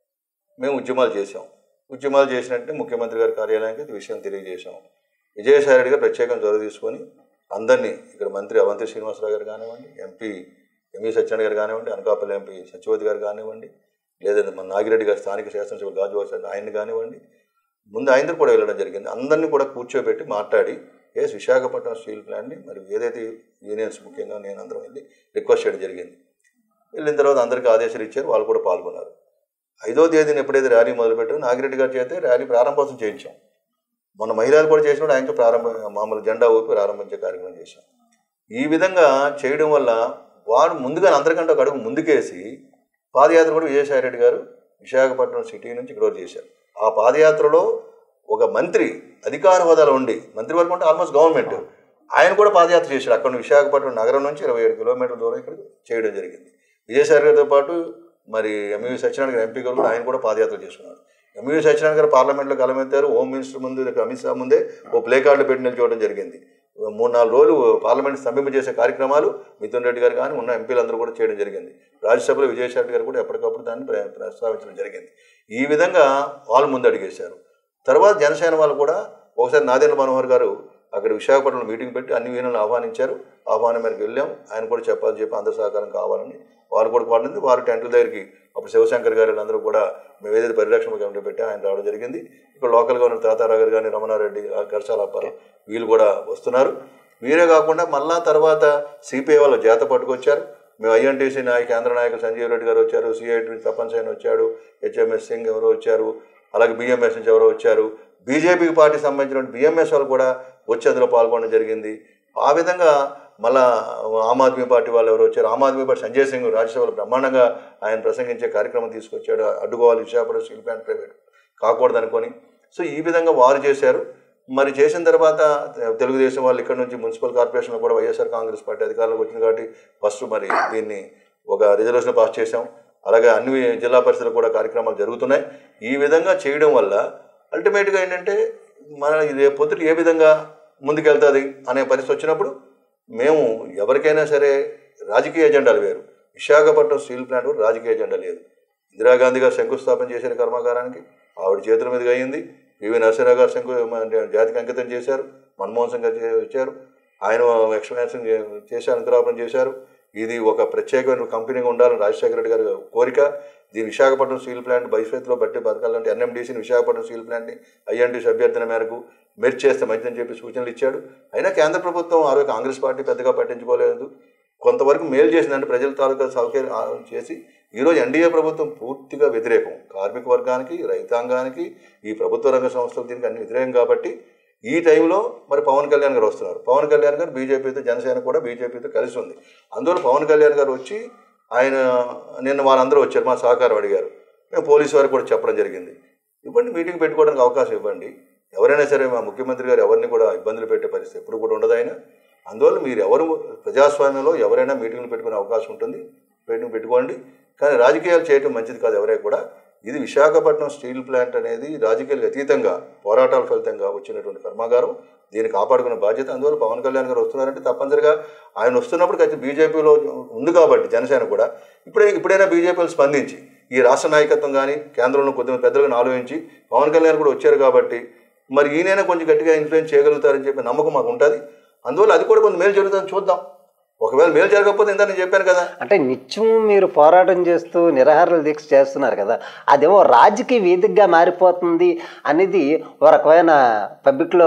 మేము ఉద్యమాలు చేసాం ఉద్యమాలు చేసినట్టే ముఖ్యమంత్రి గారి కార్యాలయానికి ఈ విషయం తెలియజేశాం విజయసాయి రెడ్డి గారు ప్రత్యేకంగా చొరవ తీసుకొని అందరినీ ఇక్కడ మంత్రి అవంతి శ్రీనివాసరావు గారు కానివ్వండి ఎంపీ ఎంవి సత్యనారాయణ గారు కానివ్వండి అనకాపల్లి ఎంపీ సత్యవతి గారు కానివ్వండి లేదంటే మన నాగిరెడ్డి గారు స్థానిక శాసనసభ్యులు గాజువాస ఆయన్ని కానివ్వండి ముందు ఆయనతో కూడా వెళ్ళడం జరిగింది అందరినీ కూడా కూర్చోబెట్టి మాట్లాడి ఏ విశాఖపట్నం స్టీల్ ప్లాంట్ని మరి ఏదైతే యూనియన్స్ ముఖ్యంగా నేను అందరం వెళ్ళి రిక్వెస్ట్ చేయడం జరిగింది వెళ్ళిన తర్వాత అందరికీ ఆదేశాలు ఇచ్చారు వాళ్ళు కూడా పాల్గొన్నారు ఐదో తేదీన ఎప్పుడైతే ర్యాలీ మొదలుపెట్టారో నాగిరెడ్డి గారి చేతే ర్యాలీ ప్రారంభోత్సవం చేయించాం మొన్న మహిళలు కూడా చేసినప్పుడు ఆయనతో ప్రారంభ మామూలు జెండా ఊపి ప్రారంభించే కార్యక్రమం చేశాం ఈ విధంగా చేయడం వల్ల వాడు ముందుగా అందరికంటే ఒక అడుగు ముందుకేసి పాదయాత్ర కూడా విజయసాయి రెడ్డి గారు విశాఖపట్నం సిటీ నుంచి ఇక్కడ వరకు చేశారు ఆ పాదయాత్రలో ఒక మంత్రి అధికార హోదాలో ఉండి మంత్రివర్గం అంటే ఆల్మోస్ట్ గవర్నమెంట్ ఆయన కూడా పాదయాత్ర చేశాడు అక్కడ నుంచి విశాఖపట్నం నగరం నుంచి ఇరవై ఏడు కిలోమీటర్ల దూరం ఇక్కడ చేయడం జరిగింది విజయసాయి గారితో పాటు మరి ఎంఈవి సత్యనారాయణ గారు ఎంపీ గారు కూడా ఆయన కూడా పాదయాత్ర చేసుకున్నారు ఎంఈవి సత్యనారాయణ గారు పార్లమెంట్లో కలమెత్తారు హోమ్ మినిస్టర్ ముందు ఇక్కడ అమిత్ షా ముందే ఓ ప్లే కార్డులు పెట్టి నిల్చోవడం జరిగింది మూడు నాలుగు రోజులు పార్లమెంట్ స్తంభింపజేసే కార్యక్రమాలు మిథున్ రెడ్డి గారు కానీ ఉన్న ఎంపీలందరూ కూడా చేయడం జరిగింది రాజ్యసభలో విజయసాయి రెడ్డి గారు కూడా ఎప్పటికప్పుడు దాన్ని ప్ర- ప్రస్తావించడం జరిగింది ఈ విధంగా వాళ్ళు ముందు అడిగేశారు తర్వాత జనసేన వాళ్ళు కూడా ఒకసారి నాదేంద్ర మనోహర్ గారు అక్కడ విశాఖపట్నంలో మీటింగ్ పెట్టి అన్ని యూనియన్లు ఆహ్వానించారు ఆహ్వానం మేరకు వెళ్ళాం ఆయన కూడా చెప్పాలి చెప్పి అందరి సహకారం కావాలని వారు కూడా పాడింది వారు టెంట్ల దగ్గరికి అప్పుడు శివశంకర్ గారు వీళ్ళందరూ కూడా మేము ఏదైతే పరిరక్షణ కమిటీ పెట్టి ఆయన రావడం జరిగింది ఇక్కడ లోకల్గా ఉన్న తాతారావు గారు కానీ రమణారెడ్డి గర్చాల అప్పారావు వీళ్ళు కూడా వస్తున్నారు వీరే కాకుండా మళ్ళా తర్వాత సిపిఐ వాళ్ళు జాత పట్టుకొచ్చారు మేము ఐఎన్టీసీ నాయక కేంద్ర నాయకులు సంజీవ్ రెడ్డి గారు వచ్చారు సిఐటి తపన్ సేన్ వచ్చాడు హెచ్ఎంఎస్ సింగ్ ఎవరో వచ్చారు అలాగే బిఎంఎస్ నుంచి ఎవరో వచ్చారు బీజేపీ పార్టీకి సంబంధించిన బిఎంఎస్ వాళ్ళు కూడా వచ్చి అందులో పాల్గొనడం జరిగింది ఆ విధంగా మళ్ళా ఆమ్ ఆద్మీ పార్టీ వాళ్ళు ఎవరు వచ్చారు ఆమ్ ఆద్మీ పార్టీ సంజయ్ సింగ్ రాజ్యసభలో బ్రహ్మాండంగా ఆయన ప్రసంగించే కార్యక్రమం తీసుకొచ్చాడు అడ్డుకోవాలి విశాఖపట్నం స్టీల్ ప్లాంట్ ప్రైవేట్ కాకూడదు అనుకొని సో ఈ విధంగా వారు చేశారు మరి చేసిన తర్వాత తెలుగుదేశం వాళ్ళు ఇక్కడ నుంచి మున్సిపల్ కార్పొరేషన్లో కూడా వైఎస్ఆర్ కాంగ్రెస్ పార్టీ అధికారంలోకి వచ్చింది కాబట్టి ఫస్ట్ మరి దీన్ని ఒక రిజర్వేషన్ పాస్ చేశాం అలాగే అన్ని జిల్లా పరిషత్లో కూడా కార్యక్రమాలు జరుగుతున్నాయి ఈ విధంగా చేయడం వల్ల అల్టిమేట్గా ఏంటంటే మన ఇది పొద్దుట ఏ విధంగా ముందుకెళ్తుంది అనే పరిస్థితి వచ్చినప్పుడు మేము ఎవరికైనా సరే రాజకీయ ఎజెండాలు వేరు విశాఖపట్నం స్టీల్ ప్లాంట్ కూడా రాజకీయ ఎజెండా లేదు ఇందిరాగాంధీ గారు శంకుస్థాపన చేసిన కర్మాగారానికి ఆవిడ చేతుల మీదుగా అయింది పివి నరసింహరావు గారు శంకు అంటే జాతికి అంకితం చేశారు మన్మోహన్ సింగ్ గారు చే- వచ్చారు ఆయన ఎక్స్పాన్షన్ చేశారు అంకురాపన చేశారు ఇది ఒక ప్రత్యేకమైన కంపెనీగా ఉండాలని రాజశేఖర రెడ్డి గారి కోరిక దీని విశాఖపట్నం స్టీల్ ప్లాంట్ భవిష్యత్తులో బట్టి బతకాలంటే ఎన్ఎండిసిని విశాఖపట్నం స్టీల్ ప్లాంట్ని ఐఎన్టీసీ అభ్యర్థన మేరకు మెర్చ్ చేస్తే మంచిదని చెప్పి సూచనలు ఇచ్చాడు అయినా కేంద్ర ప్రభుత్వం ఆ రోజు కాంగ్రెస్ పార్టీ పెద్దగా పట్టించుకోలేదు కొంతవరకు మేలు చేసిందంటే ప్రజల తాలూకా సౌకర్యం ఆ, చేసి ఈరోజు ఎన్డీఏ ప్రభుత్వం పూర్తిగా వ్యతిరేకం కార్మిక వర్గానికి రైతాంగానికి ఈ ప్రభుత్వ రంగ సంస్థలు దీనికి అన్ని వ్యతిరేకం కాబట్టి ఈ టైంలో మరి పవన్ కళ్యాణ్ గారు వస్తున్నారు పవన్ కళ్యాణ్ గారు బీజేపీతో జనసేన కూడా బీజేపీతో కలిసి ఉంది అందువల్ల పవన్ కళ్యాణ్ గారు వచ్చి ఆయన నిన్న వాళ్ళందరూ వచ్చారు మా సహకారం అడిగారు మేము పోలీసు వారికి కూడా చెప్పడం జరిగింది ఇవ్వండి మీటింగ్ పెట్టుకోవడానికి అవకాశం ఇవ్వండి ఎవరైనా సరే మా ముఖ్యమంత్రి గారు ఎవరిని కూడా ఇబ్బందులు పెట్టే పరిస్థితి ఎప్పుడు కూడా ఉండదు ఆయన అందువల్ల మీరు ఎవరు ప్రజాస్వామ్యంలో ఎవరైనా మీటింగ్లు పెట్టుకునే అవకాశం ఉంటుంది మీటింగ్ పెట్టుకోండి కానీ రాజకీయాలు చేయటం మంచిది కాదు ఎవరైనా కూడా ఇది విశాఖపట్నం స్టీల్ ప్లాంట్ అనేది రాజకీయాలకు అతీతంగా పోరాటాల ఫలితంగా వచ్చినటువంటి కర్మాగారం దీన్ని కాపాడుకునే బాధ్యత అందువల్ల పవన్ కళ్యాణ్ గారు వస్తున్నారంటే తప్పనిసరిగా ఆయన వస్తున్నప్పుడు ఖచ్చితంగా బీజేపీలో ఉంది కాబట్టి జనసేన కూడా ఇప్పుడే ఇప్పుడైనా బీజేపీలు స్పందించి ఈ రాష్ట్ర నాయకత్వం కానీ కేంద్రంలో కొద్దిమంది పెద్దలను ఆలోచించి పవన్ కళ్యాణ్ కూడా వచ్చారు కాబట్టి మరి ఈయనైనా కొంచెం గట్టిగా ఇన్ఫ్లుయెన్స్ చేయగలుగుతారని చెప్పి నమ్మకం మాకు ఉంటుంది అందువల్ల అది కూడా కొంచెం మేలు జరుగుతుందని చూద్దాం ఒకవేళ మేలు జరగకపోతే ఇంత నేను చెప్పాను కదా అంటే నిత్యం మీరు పోరాటం చేస్తూ నిరాహారాల దీక్ష చేస్తున్నారు కదా అదేమో రాజకీయ వేదికగా మారిపోతుంది అనేది ఒక రకమైన పబ్లిక్లో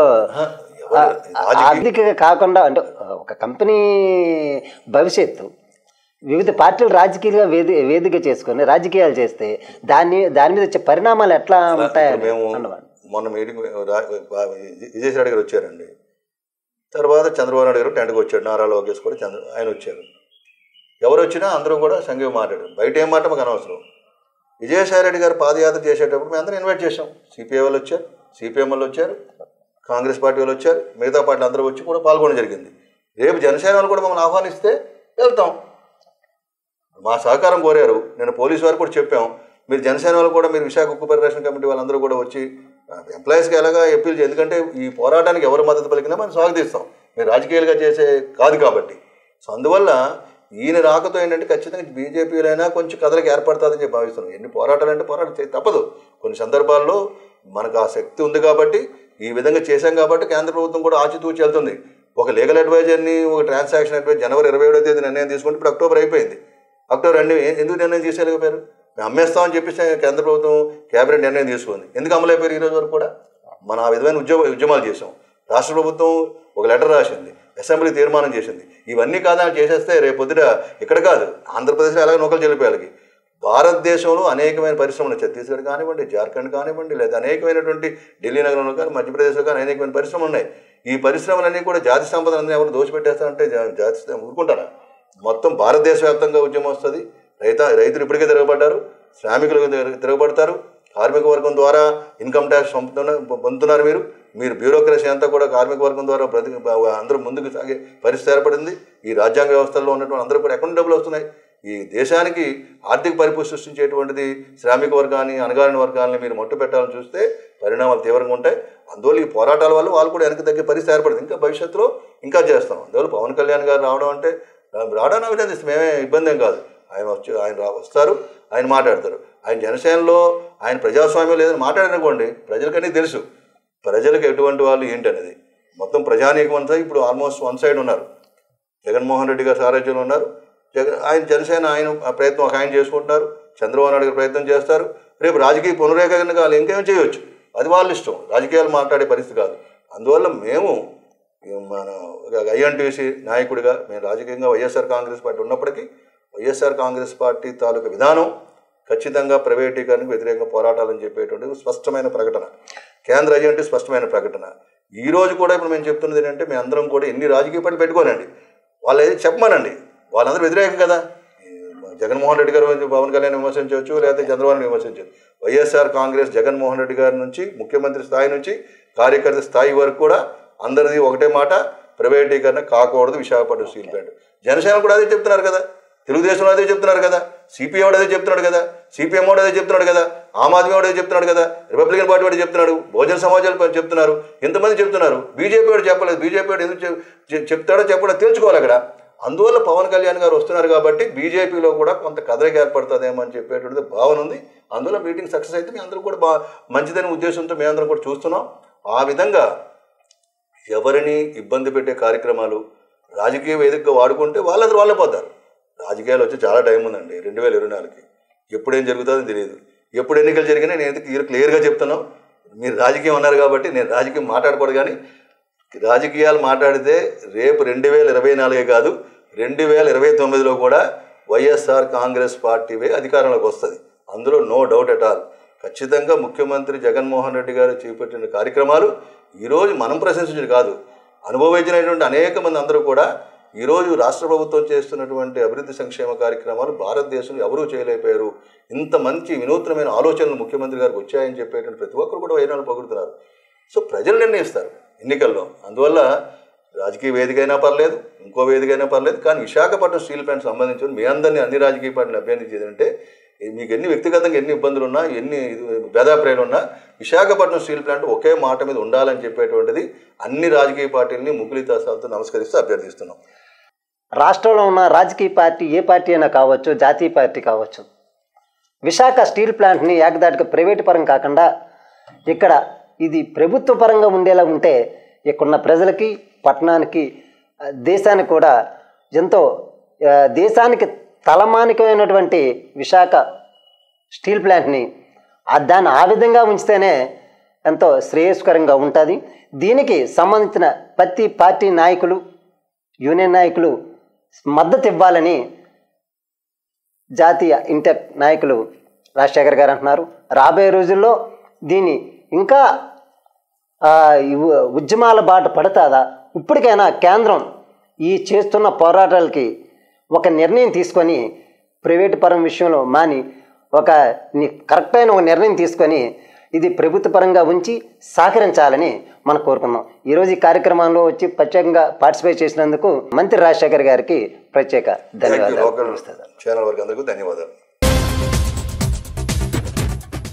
ఎవరు- రాజకీయ ఆర్థికంగా కాకుండా అంటే ఒక కంపెనీ భవిష్యత్తు వివిధ పార్టీలు రాజకీయంగా వేది వేదిక చేసుకొని రాజకీయాలు చేస్తే దాన్ని దాని మీద వచ్చే పరిణామాలు ఎట్లా ఇప్పుడు ఉంటాయని మేము అన్నమాట మొన్న మీటింగ్ రా- విజయసాయి రెడ్డి గారు వచ్చారండి తర్వాత చంద్రబాబు నాయుడు గారు టెంట్కి వచ్చాడు నారా లోకేష్ కూడా చంద్ర ఆయన వచ్చారు ఎవరు వచ్చినా అందరూ కూడా సంఘం మాట్లాడారు బయట ఏం మాట మాకు అనవసరం విజయసాయి రెడ్డి గారు పాదయాత్ర చేసేటప్పుడు మేము అందరం ఇన్వైట్ చేసాం సిపిఐ వాళ్ళు వచ్చారు సిపిఎం వాళ్ళు వచ్చారు కాంగ్రెస్ పార్టీ వాళ్ళు వచ్చారు మిగతా పార్టీలు అందరూ వచ్చి కూడా పాల్గొనడం జరిగింది రేపు జనసేన వాళ్ళు కూడా మమ్మల్ని ఆహ్వానిస్తే వెళ్తాం మా సహకారం కోరారు నేను పోలీసు వారు కూడా చెప్పాం మీరు జనసేన వాళ్ళు కూడా మీరు విశాఖ ఉక్కు పరిరక్షణ కమిటీ వాళ్ళందరూ కూడా వచ్చి ఎంప్లాయీస్కి ఎలాగా అప్పీల్ చేయ ఎందుకంటే ఈ పోరాటానికి ఎవరు మద్దతు పలికినా మనం స్వాగతిస్తాం మీరు రాజకీయాలుగా చేసే కాదు కాబట్టి సో అందువల్ల ఈయన రాకతో ఏంటంటే ఖచ్చితంగా బీజేపీలైనా కొంచెం కథలకు ఏర్పడుతుందని చెప్పి భావిస్తున్నాం ఎన్ని పోరాటాలు అంటే పోరాటం చే- తప్పదు కొన్ని సందర్భాల్లో మనకు ఆ శక్తి ఉంది కాబట్టి ఈ విధంగా చేశాం కాబట్టి కేంద్ర ప్రభుత్వం కూడా ఆచితూచి వెళ్తుంది ఒక లీగల్ అడ్వైజర్ని ఒక ట్రాన్సాక్షన్ అడ్వైజర్ జనవరి ఇరవై ఏడో తేదీ నిర్ణయం తీసుకుంటే ఇప్పుడు అక్టోబర్ అయిపోయింది అక్టోబర్ రెండు ఏ- ఎందుకు నిర్ణయం తీసేయలేకపోయారు మేము అమ్మేస్తామని చెప్పేసి కేంద్ర ప్రభుత్వం కేబినెట్ నిర్ణయం తీసుకుంది ఎందుకు అమలైపోయారు ఈ రోజు వరకు కూడా మనం ఆ విధమైన ఉద్యోగ ఉద్యమాలు చేసాం రాష్ట్ర ప్రభుత్వం ఒక లెటర్ రాసింది అసెంబ్లీ తీర్మానం చేసింది ఇవన్నీ కాదని చేసేస్తే రేపు పొద్దుట ఇక్కడ కాదు ఆంధ్రప్రదేశ్లో ఎలాగ నౌకలు చెల్లిపోయాలి భారతదేశంలో అనేకమైన పరిశ్రమలు ఛత్తీస్గఢ్ కానివ్వండి జార్ఖండ్ కానివ్వండి లేదా అనేకమైనటువంటి ఢిల్లీ నగరంలో కానీ మధ్యప్రదేశ్లో కానీ అనేకమైన పరిశ్రమలు ఉన్నాయి ఈ పరిశ్రమలన్నీ కూడా జాతి సంపదను ఎవరు దోచిపెట్టేస్తారంటే జా- జాతి సం- ఊరుకుంటారా మొత్తం భారతదేశ వ్యాప్తంగా ఉద్యమం వస్తుంది రైత రైతులు ఇప్పటికే తిరగబడ్డారు శ్రామికులు తిరగ- తిరగబడతారు కార్మిక వర్గం ద్వారా ఇన్కమ్ ట్యాక్స్ పంపుతున్న పొందుతున్నారు మీరు మీరు బ్యూరోక్రసీ అంతా కూడా కార్మిక వర్గం ద్వారా ప్రతి అందరూ ముందుకు సాగే పరిస్థితి ఏర్పడింది ఈ రాజ్యాంగ వ్యవస్థల్లో ఉన్నటువంటి అందరూ కూడా ఎక్కడ డబ్బులు వస్తున్నాయి ఈ దేశానికి ఆర్థిక పరిపుష్టి సృష్టించేటువంటిది శ్రామిక వర్గాన్ని అణగారిన వర్గాన్ని మీరు మట్టు పెట్టాలని చూస్తే పరిణామాలు తీవ్రంగా ఉంటాయి అందువల్ల ఈ పోరాటాల వల్ల వాళ్ళు కూడా వెనక్కి తగ్గే పరిస్థితి ఏర్పడింది ఇంకా భవిష్యత్తులో ఇంకా చేస్తాం అందువల్ల పవన్ కళ్యాణ్ గారు రావడం అంటే రావడానికి అభినందిస్తాం మేమే ఇబ్బంది ఏం కాదు ఆయన వచ్చి ఆయన రా- వస్తారు ఆయన మాట్లాడతారు ఆయన జనసేనలో ఆయన ప్రజాస్వామ్యం లేదని మాట్లాడనుకోండి ప్రజలకన్నీ తెలుసు ప్రజలకు ఎటువంటి వాళ్ళు ఏంటనేది మొత్తం ప్రజానీకం అంతా ఇప్పుడు ఆల్మోస్ట్ వన్ సైడ్ ఉన్నారు జగన్మోహన్ రెడ్డి గారు సారథ్యంలో ఉన్నారు జగన్ ఆయన జనసేన ఆయన ఆ ప్రయత్నం ఒక ఆయన చేసుకుంటున్నారు చంద్రబాబు నాయుడు గారు ప్రయత్నం చేస్తారు రేపు రాజకీయ పునరేకరణ కాదు ఇంకేం చేయొచ్చు అది వాళ్ళ ఇష్టం రాజకీయాలు మాట్లాడే పరిస్థితి కాదు అందువల్ల మేము ఈ మన ఐఎన్టీసీ నాయకుడిగా మేము రాజకీయంగా వైఎస్ఆర్ కాంగ్రెస్ పార్టీ ఉన్నప్పటికీ వైఎస్ఆర్ కాంగ్రెస్ పార్టీ తాలూకు విధానం ఖచ్చితంగా ప్రైవేటీకరణకు వ్యతిరేకంగా పోరాటాలని చెప్పేటువంటి స్పష్టమైన ప్రకటన కేంద్ర ఐఎన్టీ స్పష్టమైన ప్రకటన ఈ రోజు కూడా ఇప్పుడు మేము చెప్తున్నది ఏంటంటే మేము అందరం కూడా ఎన్ని రాజకీయ పార్టీలు పెట్టుకోనండి వాళ్ళు ఏది చెప్పమనండి వాళ్ళందరూ వ్యతిరేకం కదా ఈ జగన్మోహన్ రెడ్డి గారు గురించి పవన్ కళ్యాణ్ విమర్శించవచ్చు లేకపోతే చంద్రబాబు విమర్శించవచ్చు వైఎస్ఆర్ కాంగ్రెస్ జగన్మోహన్ రెడ్డి గారి నుంచి ముఖ్యమంత్రి స్థాయి నుంచి కార్యకర్త స్థాయి వరకు కూడా అందరిది ఒకటే మాట ప్రైవేటీకరణ కాకూడదు విశాఖపట్నం స్టీల్ ప్లాంట్ జనసేన కూడా అదే చెప్తున్నారు కదా తెలుగుదేశం అదే చెప్తున్నారు కదా సిపిఐ వాడు అదే చెప్తున్నాడు కదా సిపిఎం వాడు అదే చెప్తున్నాడు కదా ఆమ్ ఆద్మీ వాడు అదే చెప్తున్నాడు కదా రిపబ్లికన్ పార్టీ వాడు చెప్తున్నాడు బహుజన సమాజాలు ప- చెప్తున్నారు ఎంతమంది చెప్తున్నారు బీజేపీ వాడు చెప్పలేదు బీజేపీ వాడు ఎందుకు చెప్- చె- చెప్తాడో చెప్పడో తెలుసుకోవాలి అక్కడ అందువల్ల పవన్ కళ్యాణ్ గారు వస్తున్నారు కాబట్టి బీజేపీలో కూడా కొంత కదలిక ఏర్పడుతుందేమో అని చెప్పేటువంటి భావన ఉంది అందువల్ల మీటింగ్ సక్సెస్ అయితే మీ అందరూ కూడా బా మంచిదనే ఉద్దేశంతో మేమందరం కూడా చూస్తున్నాం ఆ విధంగా ఎవరిని ఇబ్బంది పెట్టే కార్యక్రమాలు రాజకీయ వేదికగా వాడుకుంటే వాళ్ళందరూ వాళ్ళే పోతారు రాజకీయాలు వచ్చి చాలా టైం ఉందండి రెండు వేల ఇరవై నాలుగుకి ఎప్పుడు ఏం జరుగుతుందో తెలియదు ఎప్పుడు ఎన్నికలు జరిగినా నేను ఎందుకు క్లియర్గా చెప్తున్నాం మీరు రాజకీయం ఉన్నారు కాబట్టి నేను రాజకీయం మాట్లాడకూడదు కానీ రాజకీయాలు మాట్లాడితే రేపు రెండు వేల ఇరవై నాలుగే కాదు రెండు వేల ఇరవై తొమ్మిదిలో కూడా వైఎస్ఆర్ కాంగ్రెస్ పార్టీవే అధికారంలోకి వస్తుంది అందులో నో డౌట్ ఎట్ ఆల్ ఖచ్చితంగా ముఖ్యమంత్రి జగన్మోహన్ రెడ్డి గారు చేపట్టిన కార్యక్రమాలు ఈరోజు మనం ప్రశంసించడం కాదు అనుభవించినటువంటి అనేక మంది అందరూ కూడా ఈరోజు రాష్ట్ర ప్రభుత్వం చేస్తున్నటువంటి అభివృద్ధి సంక్షేమ కార్యక్రమాలు భారతదేశంలో ఎవరూ చేయలేకపోయారు ఇంత మంచి వినూత్నమైన ఆలోచనలు ముఖ్యమంత్రి గారికి వచ్చాయని చెప్పేటువంటి ప్రతి ఒక్కరు కూడా వైనాలు పొగుడుతున్నారు సో ప్రజలు నిర్ణయిస్తారు ఎన్నికల్లో అందువల్ల రాజకీయ వేదిక అయినా పర్లేదు ఇంకో వేదిక అయినా పర్లేదు కానీ విశాఖపట్నం స్టీల్ ప్లాంట్ సంబంధించి మీ అందరినీ అన్ని రాజకీయ పార్టీలు అభ్యర్థించేది అంటే మీకు ఎన్ని వ్యక్తిగతంగా ఎన్ని ఇబ్బందులు ఉన్నా ఎన్ని ఇది- భేదాభిప్రాయాలు ఉన్నా విశాఖపట్నం స్టీల్ ప్లాంట్ ఒకే మాట మీద ఉండాలని చెప్పేటువంటిది అన్ని రాజకీయ పార్టీలని ముకులితాసాలతో నమస్కరిస్తూ అభ్యర్థిస్తున్నాం రాష్ట్రంలో ఉన్న రాజకీయ పార్టీ ఏ పార్టీ అయినా కావచ్చు జాతీయ పార్టీ కావచ్చు విశాఖ స్టీల్ ప్లాంట్ని ఏకదాటిగా ప్రైవేటు పరం కాకుండా ఇక్కడ ఇది ప్రభుత్వ పరంగా ఉండేలా ఉంటే ఇక్కడున్న ప్రజలకి పట్టణానికి ఆ, దేశానికి కూడా ఎంతో ఆ, దేశానికి తలమానికమైనటువంటి విశాఖ స్టీల్ ప్లాంట్ని ఆ దాన్ని ఆ విధంగా ఉంచితేనే ఎంతో శ్రేయస్కరంగా ఉంటుంది దీనికి సంబంధించిన ప్రతి పార్టీ నాయకులు యూనియన్ నాయకులు మద్దతు ఇవ్వాలని జాతీయ ఇంటర్ నాయకులు రాజశేఖర్ గారు అంటున్నారు రాబోయే రోజుల్లో దీన్ని ఇంకా ఆ, ఈ ఉ- ఉద్యమాల బాట పడుతుందా ఇప్పటికైనా కేంద్రం ఈ చేస్తున్న పోరాటాలకి ఒక నిర్ణయం తీసుకొని ప్రైవేటు పరం విషయంలో మాని ఒక ని- కరెక్ట్ అయిన ఒక నిర్ణయం తీసుకొని ఇది ప్రభుత్వ పరంగా ఉంచి సహకరించాలని మనం కోరుకున్నాం ఈరోజు ఈ కార్యక్రమంలో వచ్చి ప్రత్యేకంగా పార్టిసిపేట్ చేసినందుకు మంత్రి రాజశేఖర్ గారికి ప్రత్యేక థ్యాంక్ యూ ధన్యవాదాలు లోకల్ నమస్తే సార్. ఛానల్ వారికి అందరికీ ధన్యవాదాలు